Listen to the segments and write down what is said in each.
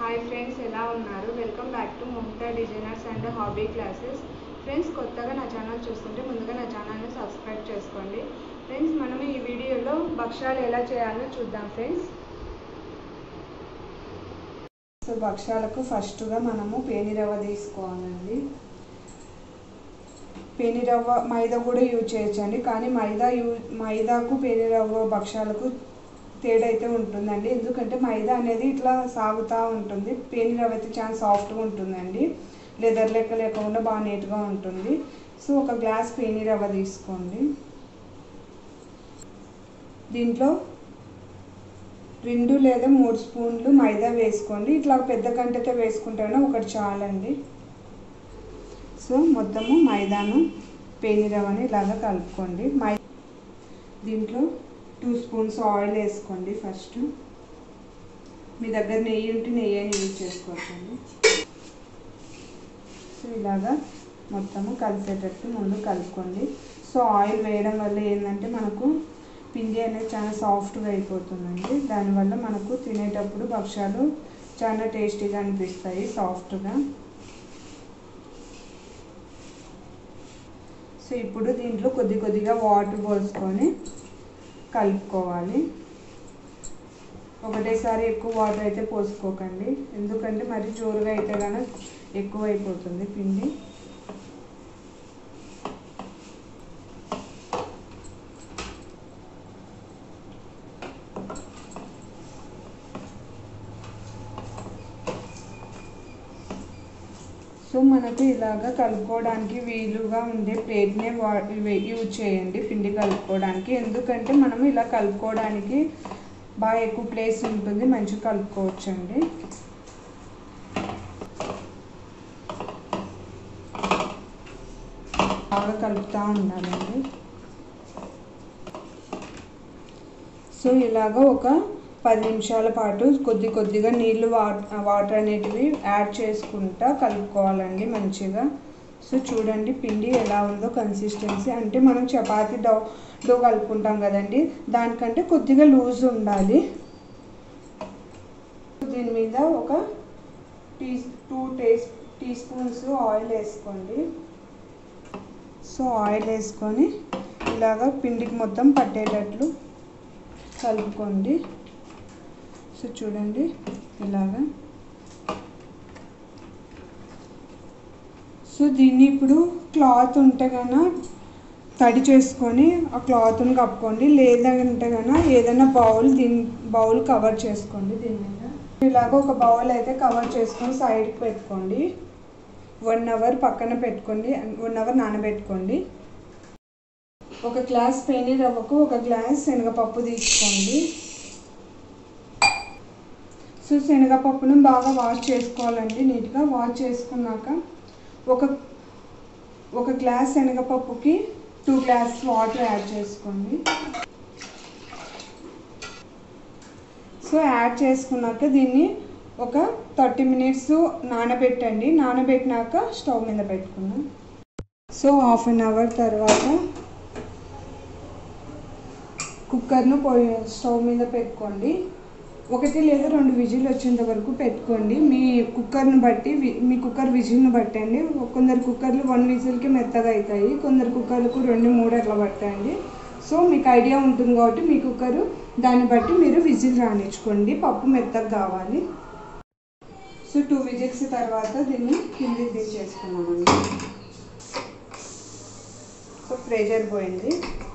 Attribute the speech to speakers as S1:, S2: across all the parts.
S1: hi friends ఎలా ఉన్నారు welcome back to Mamata designers and hobby classes friends కొత్తగా నా ఛానల్ చూస్తుంటే ముందుగా నా ఛానల్ని సబ్స్క్రైబ్ చేసుకోండి ఫ్రెండ్స్ మనం ఈ వీడియోలో భక్ష్యాలు ఎలా చేయాలో చూద్దాం ఫ్రెండ్స్ సో భక్ష్యాలకు ఫస్ట్గా మనము పేనిరవ్వ తీసుకోవాలండి పేనిరవ్వ మైదా కూడా యూజ్ చేయొచ్చండి కానీ మైదా యూ మైదాకు పేనిరవ్వ భక్ష్యాలకు తేడా అయితే ఉంటుందండి ఎందుకంటే మైదా అనేది ఇట్లా సాగుతూ ఉంటుంది పేనిరవ్వ అయితే చాలా సాఫ్ట్గా ఉంటుందండి లెదర్ లెక్క లేకుండా బాగా నీట్గా ఉంటుంది సో ఒక గ్లాస్ పేనిరవ్వ తీసుకోండి దీంట్లో రెండు లేదా మూడు స్పూన్లు మైదా వేసుకోండి ఇట్లా పెద్ద కంటతో వేసుకుంటాను ఒకటి చాలండి సో మొత్తము మైదాను పేనిరవ్వని ఇలాగా కలుపుకోండి మై దీంట్లో టూ స్పూన్స్ ఆయిల్ వేసుకోండి ఫస్ట్ మీ దగ్గర నెయ్యి ఉంటే నెయ్యి అని యూజ్ చేసుకోవచ్చండి సో ఇలాగా మొత్తము కలిసేటట్టు ముందు కలుపుకోండి సో ఆయిల్ వేయడం వల్ల ఏంటంటే మనకు పిండి అనేది చాలా సాఫ్ట్గా అయిపోతుందండి దానివల్ల మనకు తినేటప్పుడు భక్ష్యాలు చాలా టేస్టీగా అనిపిస్తాయి సాఫ్ట్గా సో ఇప్పుడు దీంట్లో కొద్ది కొద్దిగా వాటర్ పోసుకొని కలుపుకోవాలి ఒకటేసారి ఎక్కువ వాటర్ అయితే పోసుకోకండి ఎందుకంటే మరి జోరుగా అయితే కనుక ఎక్కువ అయిపోతుంది పిండి సో మనకు ఇలాగా కలుపుకోవడానికి వీలుగా ఉండే ప్లేట్నే వా యూజ్ చేయండి పిండి కలుపుకోవడానికి ఎందుకంటే మనం ఇలా కలుపుకోవడానికి బాగా ఎక్కువ ప్లేస్ ఉంటుంది మంచిగా కలుపుకోవచ్చు అండి బాగా కలుపుతూ ఉండాలండి సో ఇలాగ ఒక పది నిమిషాల పాటు కొద్ది కొద్దిగా నీళ్ళు వాటర్ అనేటివి యాడ్ చేసుకుంటా కలుపుకోవాలండి మంచిగా సో చూడండి పిండి ఎలా ఉందో కన్సిస్టెన్సీ అంటే మనం చపాతీ డో డో కలుపుకుంటాం కదండి దానికంటే కొద్దిగా లూజ్ ఉండాలి దీని మీద ఒక టీ టూ టే టీ స్పూన్స్ ఆయిల్ వేసుకోండి సో ఆయిల్ వేసుకొని ఇలాగ పిండికి మొత్తం పట్టేటట్లు కలుపుకోండి సో చూడండి ఇలాగా సో దీన్ని ఇప్పుడు క్లాత్ ఉంటే కన్నా తడి చేసుకొని ఆ క్లాత్ని కప్పుకోండి లేదంటే కన్నా ఏదైనా బౌల్ దీని బౌల్ కవర్ చేసుకోండి దీని మీద ఇలాగ ఒక బౌల్ అయితే కవర్ చేసుకొని సైడ్కి పెట్టుకోండి వన్ అవర్ పక్కన పెట్టుకోండి వన్ అవర్ నానబెట్టుకోండి ఒక గ్లాస్ పేని రవ్వకు ఒక గ్లాస్ శనగపప్పు తీసుకోండి సో శనగపప్పును బాగా వాష్ చేసుకోవాలండి నీట్గా వాష్ చేసుకున్నాక ఒక ఒక గ్లాస్ శనగపప్పుకి టూ గ్లాస్ వాటర్ యాడ్ చేసుకోండి సో యాడ్ చేసుకున్నాక దీన్ని ఒక థర్టీ మినిట్స్ నానబెట్టండి నానబెట్టినాక స్టవ్ మీద పెట్టుకున్నాం సో హాఫ్ అన్ అవర్ తర్వాత కుక్కర్ను పోయి స్టవ్ మీద పెట్టుకోండి ఒకటి లేదా రెండు విజిల్ వచ్చేంత వరకు పెట్టుకోండి మీ కుక్కర్ని బట్టి మీ కుక్కర్ విజిల్ని బట్టండి కొందరు కుక్కర్లు వన్ విజిల్కి మెత్తగా అవుతాయి కొందరు కుక్కర్లకు రెండు మూడు అట్లా పట్టాయండి సో మీకు ఐడియా ఉంటుంది కాబట్టి మీ కుక్కరు దాన్ని బట్టి మీరు విజిల్ రానిచ్చుకోండి పప్పు మెత్తగా కావాలి సో టూ విజిల్స్ తర్వాత దీన్ని కిందికి దించేసుకున్నామండి సో ప్రెషర్ పోయింది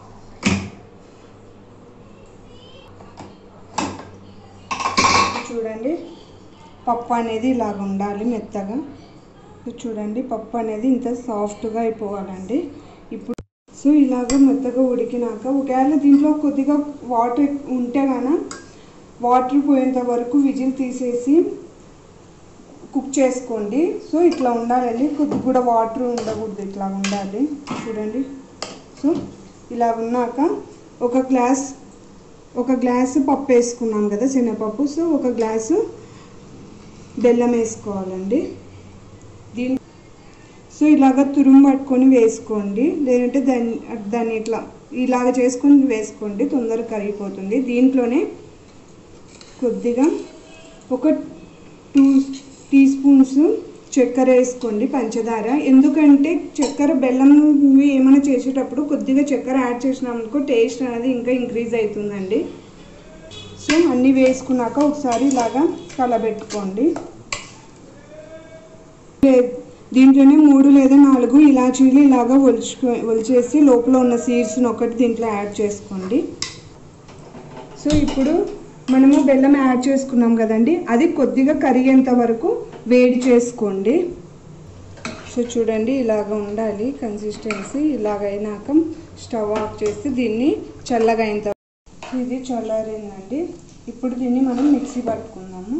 S1: చూడండి పప్పు అనేది ఇలాగ ఉండాలి మెత్తగా చూడండి పప్పు అనేది ఇంత సాఫ్ట్గా అయిపోవాలండి ఇప్పుడు సో ఇలాగ మెత్తగా ఉడికినాక ఒకవేళ దీంట్లో కొద్దిగా వాటర్ ఉంటే గాన వాటర్ పోయేంత వరకు విజిల్ తీసేసి కుక్ చేసుకోండి సో ఇట్లా ఉండాలండి కొద్ది కూడా వాటర్ ఉండకూడదు ఇట్లా ఉండాలి చూడండి సో ఇలా ఉన్నాక ఒక గ్లాస్ ఒక గ్లాసు పప్పు వేసుకున్నాం కదా శనగపప్పు సో ఒక గ్లాసు బెల్లం వేసుకోవాలండి దీని సో ఇలాగ తురుము పట్టుకొని వేసుకోండి లేదంటే దాన్ని దాన్ని ఇట్లా ఇలాగ చేసుకొని వేసుకోండి తొందరగా కరిగిపోతుంది దీంట్లోనే కొద్దిగా ఒక టూ టీ స్పూన్స్ చక్కెర వేసుకోండి పంచదార ఎందుకంటే చక్కెర బెల్లం ఇవి ఏమైనా చేసేటప్పుడు కొద్దిగా చక్కెర యాడ్ చేసినామనుకో టేస్ట్ అనేది ఇంకా ఇంక్రీజ్ అవుతుందండి సో అన్నీ వేసుకున్నాక ఒకసారి ఇలాగా కలబెట్టుకోండి లే- దీంట్లోనే మూడు లేదా నాలుగు ఇలాచీలు ఇలాగా ఒలుచుకో ఒలిచేసి లోపల ఉన్న సీడ్స్ని ఒకటి దీంట్లో యాడ్ చేసుకోండి సో ఇప్పుడు మనము బెల్లం యాడ్ చేసుకున్నాం కదండి అది కొద్దిగా కరిగేంత వరకు వేడి చేసుకోండి సో చూడండి ఇలాగ ఉండాలి కన్సిస్టెన్సీ ఇలాగ అయినాక స్టవ్ ఆఫ్ చేసి దీన్ని చల్లగా అయిన తర్వాత ఇది చల్లారిందండి ఇప్పుడు దీన్ని మనం మిక్సీ పట్టుకుందాము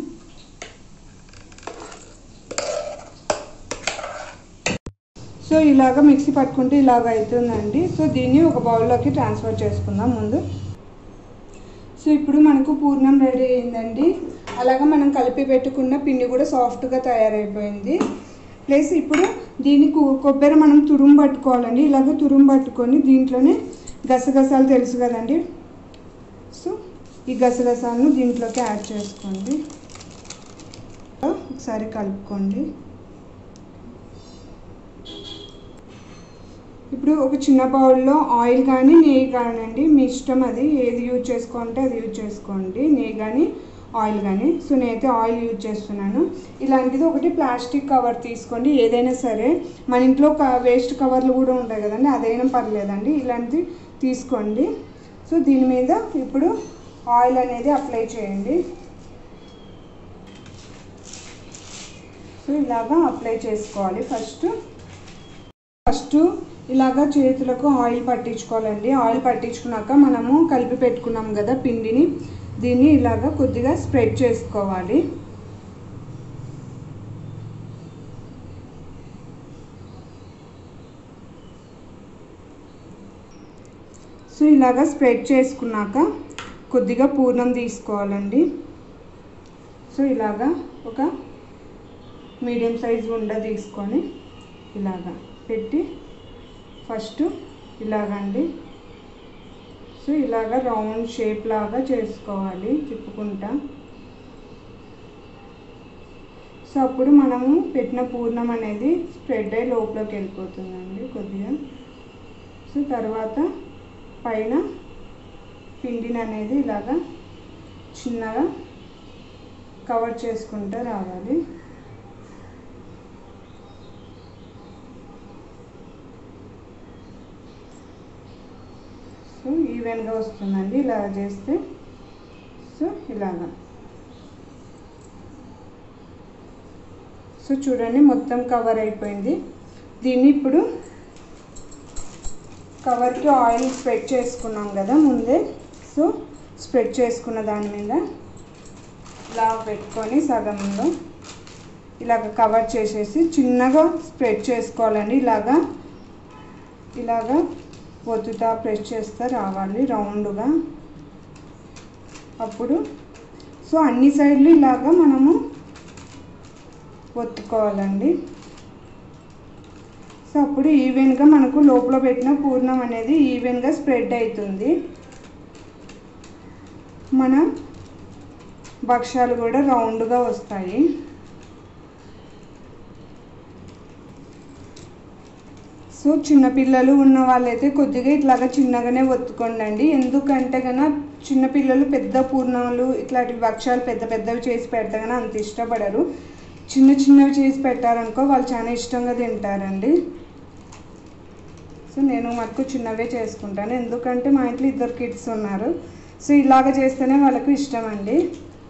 S1: సో ఇలాగ మిక్సీ పట్టుకుంటే ఇలాగ అవుతుందండి సో దీన్ని ఒక బౌల్లోకి ట్రాన్స్ఫర్ చేసుకుందాం ముందు సో ఇప్పుడు మనకు పూర్ణం రెడీ అయిందండి అలాగా మనం కలిపి పెట్టుకున్న పిండి కూడా సాఫ్ట్గా తయారైపోయింది ప్లస్ ఇప్పుడు దీన్ని కు- కొబ్బరి మనం తురుము పట్టుకోవాలండి ఇలాగ తురుము పట్టుకొని దీంట్లోనే గసగసాలు తెలుసు కదండి సో ఈ గసగసాలను దీంట్లోకి యాడ్ చేసుకోండి ఒకసారి కలుపుకోండి ఇప్పుడు ఒక చిన్న బౌల్లో ఆయిల్ కానీ నెయ్యి కానివ్వండి మీ ఇష్టం అది ఏది యూజ్ చేసుకుంటే అది యూజ్ చేసుకోండి నెయ్యి కానీ ఆయిల్ కానీ సో నేనైతే ఆయిల్ యూజ్ చేస్తున్నాను ఇలాంటిది ఒకటి ప్లాస్టిక్ కవర్ తీసుకోండి ఏదైనా సరే మన ఇంట్లో వేస్ట్ కవర్లు కూడా ఉంటాయి కదండి అదైనా పర్లేదండి ఇలాంటిది తీసుకోండి సో దీని మీద ఇప్పుడు ఆయిల్ అనేది అప్లై చేయండి సో ఇలాగా అప్లై చేసుకోవాలి ఫస్ట్ ఫస్ట్ ఇలాగా చేతులకు ఆయిల్ పట్టించుకోవాలండి ఆయిల్ పట్టించుకున్నాక మనము కలిపి పెట్టుకున్నాం కదా పిండిని దీన్ని ఇలాగా కొద్దిగా స్ప్రెడ్ చేసుకోవాలి సో ఇలాగా స్ప్రెడ్ చేసుకున్నాక కొద్దిగా పూర్ణం తీసుకోవాలండి సో ఇలాగా ఒక మీడియం సైజ్ ఉండ తీసుకొని ఇలాగా పెట్టి ఫస్ట్ ఇలాగండి సో ఇలాగ రౌండ్ షేప్ లాగా చేసుకోవాలి తిప్పుకుంటా సో అప్పుడు మనము పెట్టిన పూర్ణం అనేది స్ప్రెడ్ అయ్యి లోపలికి వెళ్ళిపోతుందండి కొద్దిగా సో తర్వాత పైన పిండిని అనేది ఇలాగా చిన్నగా కవర్ చేసుకుంటూ రావాలి సో ఈవెన్గా వస్తుందండి ఇలా చేస్తే సో ఇలాగా సో చూడండి మొత్తం కవర్ అయిపోయింది దీన్ని ఇప్పుడు కవర్కి ఆయిల్ స్ప్రెడ్ చేసుకున్నాం కదా ముందే సో స్ప్రెడ్ చేసుకున్న దాని మీద ఇలా పెట్టుకొని సగంలో ఇలాగ కవర్ చేసేసి చిన్నగా స్ప్రెడ్ చేసుకోవాలండి ఇలాగా ఇలాగా ఒత్తుతా ప్రెస్ చేస్తే రావాలి రౌండ్గా అప్పుడు సో అన్ని సైడ్లు ఇలాగా మనము ఒత్తుకోవాలండి సో అప్పుడు ఈవెన్గా మనకు లోపల పెట్టిన పూర్ణం అనేది ఈవెన్గా స్ప్రెడ్ అవుతుంది మన భక్ష్యాలు కూడా రౌండ్గా వస్తాయి సో చిన్నపిల్లలు ఉన్న వాళ్ళైతే కొద్దిగా ఇట్లాగా చిన్నగానే ఒత్తుకోండి ఎందుకంటే కన్నా చిన్నపిల్లలు పెద్ద పూర్ణాలు ఇట్లాంటి భక్ష్యాలు పెద్ద పెద్దవి చేసి పెడితే కన్నా అంత ఇష్టపడరు చిన్న చిన్నవి చేసి పెట్టారనుకో వాళ్ళు చాలా ఇష్టంగా తింటారండి సో నేను మటుకు చిన్నవే చేసుకుంటాను ఎందుకంటే మా ఇంట్లో ఇద్దరు కిడ్స్ ఉన్నారు సో ఇలాగ చేస్తేనే వాళ్ళకు ఇష్టం అండి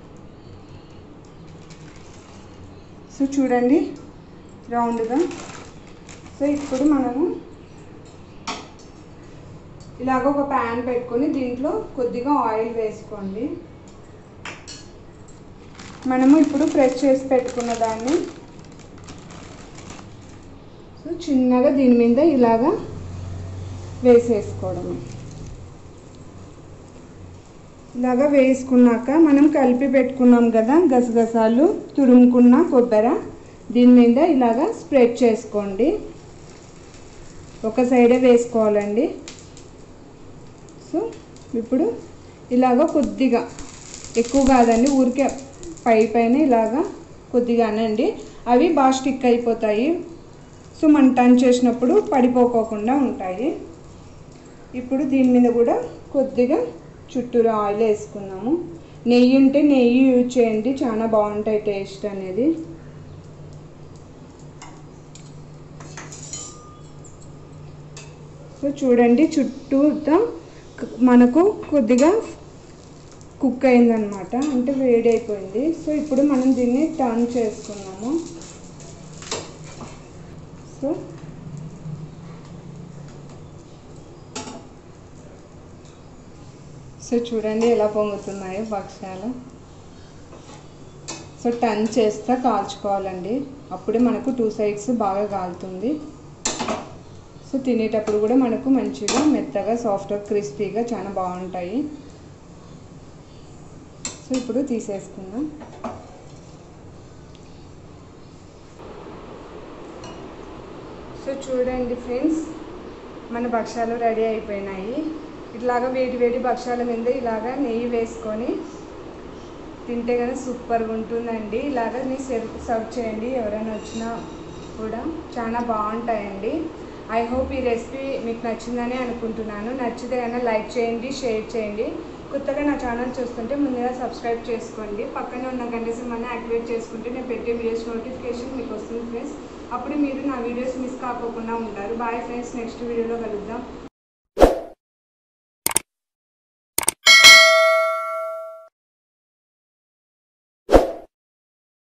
S1: సో చూడండి రౌండ్గా సో ఇప్పుడు మనము ఇలాగ ఒక ప్యాన్ పెట్టుకొని దీంట్లో కొద్దిగా ఆయిల్ వేసుకోండి మనము ఇప్పుడు ప్రెస్ చేసి పెట్టుకున్న దాన్ని సో చిన్నగా దీని మీద ఇలాగా వేసేసుకోవడమే ఇలాగా వేసుకున్నాక మనం కలిపి పెట్టుకున్నాం కదా గసగసాలు తురుముకున్న కొబ్బరి దీని మీద ఇలాగా స్ప్రెడ్ చేసుకోండి ఒక సైడే వేసుకోవాలండి సో ఇప్పుడు ఇలాగ కొద్దిగా ఎక్కువ కాదండి ఊరికే పై పైన ఇలాగా కొద్దిగానండి అవి బాగా స్టిక్ అయిపోతాయి సో మనం టర్న్ చేసినప్పుడు పడిపోకోకుండా ఉంటాయి ఇప్పుడు దీని మీద కూడా కొద్దిగా చుట్టూరు ఆయిల్ వేసుకున్నాము నెయ్యి ఉంటే నెయ్యి యూజ్ చేయండి చాలా బాగుంటాయి టేస్ట్ అనేది సో చూడండి చుట్టూతా క- మనకు కొద్దిగా కుక్ అయిందనమాట అంటే వేడి అయిపోయింది సో ఇప్పుడు మనం దీన్ని టర్న్ చేసుకున్నాము సో సో చూడండి ఎలా పొంగుతున్నాయో భక్ష్యాలు సో టర్న్ చేస్తా కాల్చుకోవాలండి అప్పుడే మనకు టూ సైడ్స్ బాగా కాలుతుంది సో తినేటప్పుడు కూడా మనకు మంచిగా మెత్తగా సాఫ్ట్గా క్రిస్పీగా చాలా బాగుంటాయి సో ఇప్పుడు తీసేసుకుందాం సో చూడండి ఫ్రెండ్స్ మన భక్ష్యాలు రెడీ అయిపోయినాయి ఇట్లాగా వేడి వేడి భక్ష్యాల మీద ఇలాగా నెయ్యి వేసుకొని తింటే కానీ సూపర్గా ఉంటుందండి ఇలాగ మీరు సర్వ్ సర్వ్ చేయండి ఎవరైనా వచ్చినా కూడా చాలా బాగుంటాయండి ఐ హోప్ ఈ రెసిపీ మీకు నచ్చిందని అనుకుంటున్నాను నచ్చితే కనుక లైక్ చేయండి షేర్ చేయండి కొత్తగా నా ఛానల్ చూస్తుంటే ముందుగా సబ్స్క్రైబ్ చేసుకోండి పక్కనే ఉన్న గంట సింహాన్ని యాక్టివేట్ చేసుకుంటే నేను పెట్టే వీడియోస్ నోటిఫికేషన్ మీకు వస్తుంది ఫ్రెండ్స్ అప్పుడు మీరు నా వీడియోస్ మిస్ కాకోకుండా ఉంటారు బాయ్ ఫ్రెండ్స్ నెక్స్ట్ వీడియోలో కలుద్దాం